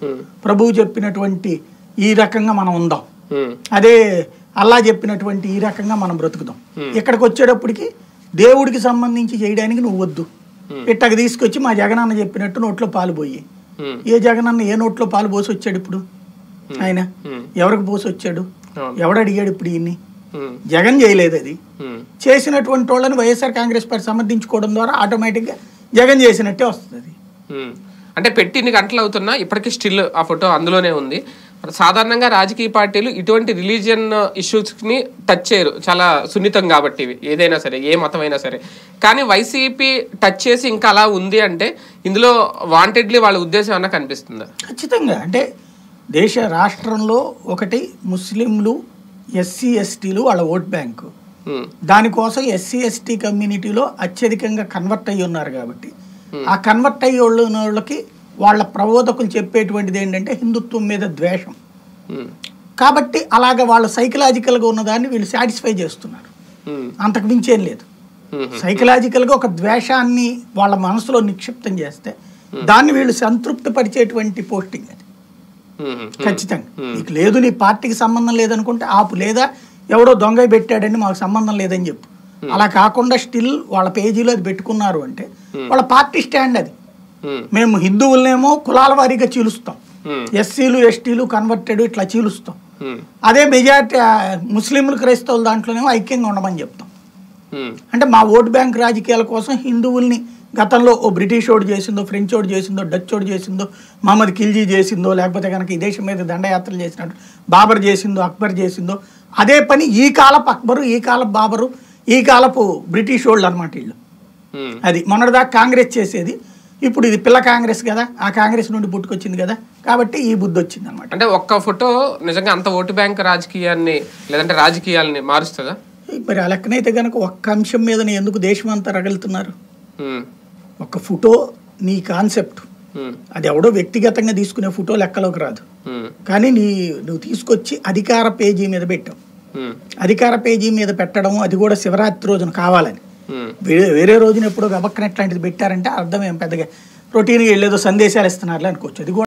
ఉమ్, ప్రభువు చెప్పినటువంటి ఈ రకంగా మనం ఉందాం ఉమ్, అదే అల్లా చెప్పినటువంటి ఈ రకంగా మనం బ్రతుకుదాం ఇక్కడికి వచ్చేటప్పటికి దేవుడికి సంబంధించి చేయడానికి నువ్వు వద్దు ఇట్టకి తీసుకొచ్చి మా జగనన్న చెప్పినట్టు నోట్లో పాలు పోయి ఉమ్, ఏ జగనన్న ఏ నోట్లో పాలు పోసి వచ్చాడు ఇప్పుడు ఆయన ఉమ్, ఎవరికి పోసి వచ్చాడు అవును. ఎవడు అడిగాడు ఇప్పుడు ఈయన్ని ఉమ్, జగన్ చేయలేదు అది ఉమ్, చేసినటువంటి వాళ్ళని వైఎస్ఆర్ కాంగ్రెస్ పార్టీ సమర్థించుకోవడం ద్వారా ఆటోమేటిక్గా జగన్ చేసినట్టే వస్తుంది ఉమ్. అంటే పెట్టి ఇన్ని గంటలు అవుతున్నా ఇప్పటికీ స్టిల్ ఆ ఫోటో అందులోనే ఉంది సాధారణంగా రాజకీయ పార్టీలు ఇటువంటి రిలీజియన్ ఇష్యూస్ని టచ్ చేయరు చాలా సున్నితం కాబట్టి ఇవి ఏదైనా సరే ఏ మతమైనా సరే కానీ వైసీపీ టచ్ చేసి ఇంకా అలా ఉంది అంటే ఇందులో వాంటెడ్లీ వాళ్ళ ఉద్దేశం అన్న కనిపిస్తుందా ఖచ్చితంగా అంటే దేశ రాష్ట్రంలో ఒకటి ముస్లింలు ఎస్సీ ఎస్టీలు వాళ్ళ ఓట్ బ్యాంకు ఉమ్, దానికోసం ఎస్సీ ఎస్టీ కమ్యూనిటీలో అత్యధికంగా కన్వర్ట్ అయ్యి ఉన్నారు కాబట్టి ఆ కన్వర్ట్ అయ్యి వాళ్ళు ఉన్న వాళ్ళకి వాళ్ళ ప్రబోధకులు చెప్పేటువంటిది ఏంటంటే హిందుత్వం మీద ద్వేషం ఉమ్, కాబట్టి అలాగ వాళ్ళు సైకలాజికల్గా ఉన్నదాన్ని వీళ్ళు సాటిస్ఫై చేస్తున్నారు ఉమ్, అంతకు మించేం లేదు ఉమ్, సైకలాజికల్గా ఒక ద్వేషాన్ని వాళ్ళ మనసులో నిక్షిప్తం చేస్తే దాన్ని వీళ్ళు సంతృప్తి పరిచేటువంటి పోస్టింగ్ అది ఉమ్, ఖచ్చితంగా నీకు లేదు నీ పార్టీకి సంబంధం లేదనుకుంటే ఆపు లేదా ఎవడో దొంగ పెట్టాడని మాకు సంబంధం లేదని చెప్పు అలా కాకుండా స్టిల్ వాళ్ళ పేజీలో అది పెట్టుకున్నారు అంటే వాళ్ళ పార్టీ స్టాండ్ అది ఉమ్, మేము హిందువులనేమో కులాల వారీగా చీలుస్తాం ఉమ్, ఎస్సీలు ఎస్టీలు కన్వర్టెడ్ ఇట్లా చీలుస్తాం ఉమ్, అదే మెజారిటీ ముస్లింలు క్రైస్తవులు దాంట్లోనేమో ఐక్యంగా ఉండమని చెప్తాం ఉమ్, అంటే మా ఓట్ బ్యాంక్ రాజకీయాల కోసం హిందువుల్ని గతంలో ఓ బ్రిటిష్ ఓడి చేసిందో ఫ్రెంచ్ ఓడి చేసిందో డచ్ ఓడి చేసిందో మహమ్మద్ ఖిల్జీ చేసిందో లేకపోతే కనుక ఈ దేశం మీద దండయాత్రలు చేసినట్టు బాబర్ చేసిందో అక్బర్ చేసిందో అదే పని ఈ కాలపు అక్బరు ఈ కాలపు బాబరు ఈ కాలపు బ్రిటిష్ వాళ్ళు అనమాట వీళ్ళు ఉమ్, అది మొన్నటిదాకా కాంగ్రెస్ చేసేది ఇప్పుడు ఇది పిల్ల కాంగ్రెస్ కదా ఆ కాంగ్రెస్ నుండి పుట్టుకొచ్చింది కదా కాబట్టి ఈ బుద్ధి వచ్చింది అనమాట అంటే ఒక్క ఫోటో నిజంగా అంత ఓటు బ్యాంక్ రాజకీయాన్ని లేదంటే రాజకీయాల్ని మారుస్తుందా మరి ఆ లెక్కనైతే కనుక ఒక్క అంశం మీద ఎందుకు దేశం అంతా రగలుతున్నారు ఉమ్, ఒక ఫోటో నీ కాన్సెప్ట్ ఉమ్, అది ఎవడో వ్యక్తిగతంగా తీసుకునే ఫోటో లెక్కలోకి రాదు ఉమ్, కానీ నీ నువ్వు తీసుకొచ్చి అధికార పేజీ మీద పెట్టావు ఉమ్, అధికార పేజీ మీద పెట్టడం అది కూడా శివరాత్రి రోజున కావాలని ఉమ్, వేరే వేరే రోజున ఎప్పుడో గబక్కన ఎట్లాంటిది పెట్టారంటే అర్థం ఏం పెద్దగా రొటీన్గా వెళ్ళేదో సందేశాలు ఇస్తున్నారు అనుకోవచ్చు అది కూడా